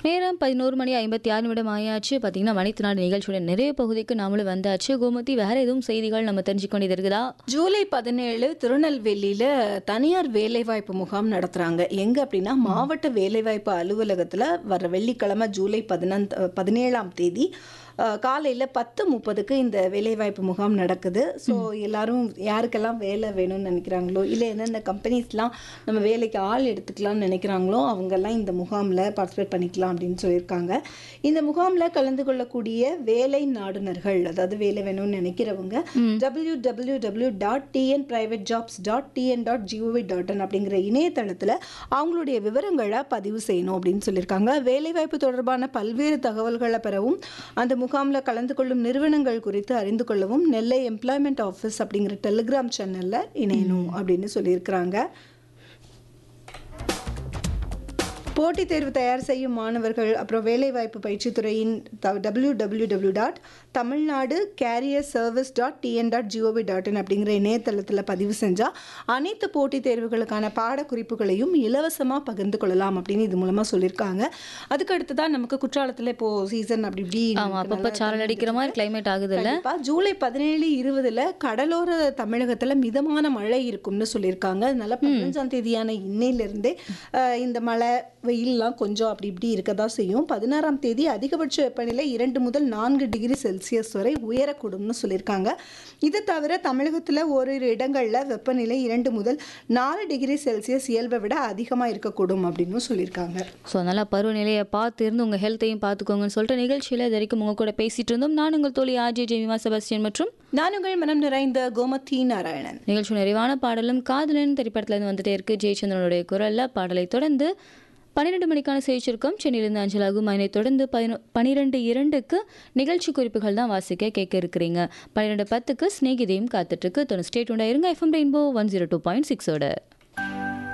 நேரம் பதினோரு மணி ஐம்பத்தி ஆறு நிமிடம் ஆயாச்சு பார்த்தீங்கன்னா மணித்தினாடு நிகழ்ச்சியோட நிறைய பகுதிக்கு நாமளும் வந்தாச்சு கோமதி வேற எதுவும் செய்திகள் நம்ம தெரிஞ்சுக்க வேண்டியது இருக்குதா ஜூலை பதினேழு திருநெல்வேலியில தனியார் வேலைவாய்ப்பு முகாம் நடத்துறாங்க எங்க அப்படின்னா மாவட்ட வேலைவாய்ப்பு அலுவலகத்துல வர வெள்ளிக்கிழமை ஜூலை பதினந்த் பதினேழாம் தேதி அஹ், காலையில பத்து முப்பதுக்கு இந்த வேலைவாய்ப்பு முகாம் நடக்குது ஸோ எல்லாரும் யாருக்கெல்லாம் வேலை வேணும்னு நினைக்கிறாங்களோ இல்லை எந்தெந்த கம்பெனிஸ்லாம் நம்ம வேலைக்கு ஆள் எடுத்துக்கலாம்னு நினைக்கிறாங்களோ அவங்கெல்லாம் இந்த முகாமில் பார்ட்டிசிபேட் பண்ணிக்கலாம் அப்படின்னு சொல்லியிருக்காங்க இந்த முகாமில் கலந்து கொள்ளக்கூடிய வேலை நாடுனர்கள் அதாவது வேலை வேணும்னு நினைக்கிறவங்க W W W dot TN private jobs dot TN dot GOV dot IN அப்படிங்கிற இணையதளத்தில் அவங்களுடைய விவரங்களை பதிவு செய்யணும் அப்படின்னு சொல்லியிருக்காங்க வேலைவாய்ப்பு தொடர்பான பல்வேறு தகவல்களை பெறவும் அந்த முகாமில் கலந்து கொள்ளும் நிறுவனங்கள் குறித்து அறிந்து கொள்ளவும் நெல்லை எம்ப்ளாய்மெண்ட் ஆஃபீஸ் அப்படிங்கிற டெலிகிராம் சேனலில் இணையணும் அப்படின்னு சொல்லியிருக்கிறாங்க போட்டித் தேர்வு தயார் செய்யும் மாணவர்கள் அப்புறம் வேலைவாய்ப்பு பயிற்சித்துறையின் W W W dot Tamilnadu career service dot TN dot GOV dot IN அப்படிங்கிற இணையதளத்தில் பதிவு செஞ்சால் அனைத்து போட்டித் தேர்வுகளுக்கான பாடக்குறிப்புகளையும் இலவசமாக பகிர்ந்து கொள்ளலாம் அப்படின்னு இது மூலமாக சொல்லியிருக்காங்க அதுக்கு அடுத்து தான் நமக்கு குற்றாலத்தில் இப்போ சீசன் அப்படி இப்படி ஆமா அப்பப்போ நல்லா சாரல் அடிக்கிற மாதிரி கிளைமேட் ஆகுது இல்ல கண்டிப்பா ஜூலை பதினேழு இருபதுல கடலோர தமிழகத்துல மிதமான மழை இருக்கும்னு சொல்லியிருக்காங்க அதனால பதினஞ்சாம் தேதியான இன்னையிலிருந்தே அஹ், இந்த மழை வெயில்லாம் கொஞ்சம் அப்படி இப்படி இருக்கதான் செய்யும் பதினாறாம் தேதி அதிகபட்ச வெப்பநிலை இரண்டு முதல் நான்கு டிகிரி செல்சியஸ் வரை உயரக்கூடும்னு சொல்லியிருக்காங்க இது தவிர தமிழகத்துல ஓரிரு இடங்கள்ல வெப்பநிலை இரண்டு முதல் நாலு டிகிரி செல்சியஸ் இயல்பை விட அதிகமா இருக்கக்கூடும் அப்படின்னு சொல்லியிருக்காங்க ஸோ அதனால் பருவநிலையை பார்த்து இருந்து உங்கள் ஹெல்த்தையும் பார்த்துக்கோங்கன்னு சொல்லிட்டு நிகழ்ச்சியில் இது வரைக்கும் உங்கள் கூட பேசிட்டு இருந்தோம் நான் உங்கள் தோழி ஆர்ஜே ஜெமிமா செபஸ்டியன் மற்றும் நான் உங்கள் மனம் நிறைந்த கோமதி நாராயணன் நிகழ்ச்சி நிறைவான பாடலும் காதலன் திரைப்படத்துலேருந்து வந்துட்டே இருக்கு ஜெயச்சந்திரனுடைய குரலில் பாடலை தொடர்ந்து பன்னிரெண்டு மணிக்கான செய்திருக்கோம் சென்னையிலிருந்து அஞ்சலாகும் அதனை தொடர்ந்து பதினொ பன்னிரெண்டு இரண்டுக்கு நிகழ்ச்சி குறிப்புகள் தான் வாசிக்க கேட்க இருக்கிறீங்க பன்னிரெண்டு பத்துக்கு ஸ்நேகிதையும் காத்துட்ருக்கு தொண்ணூறு ஸ்டேட் உண்டா இருங்க FM rainbow one zero two point சிக்ஸோட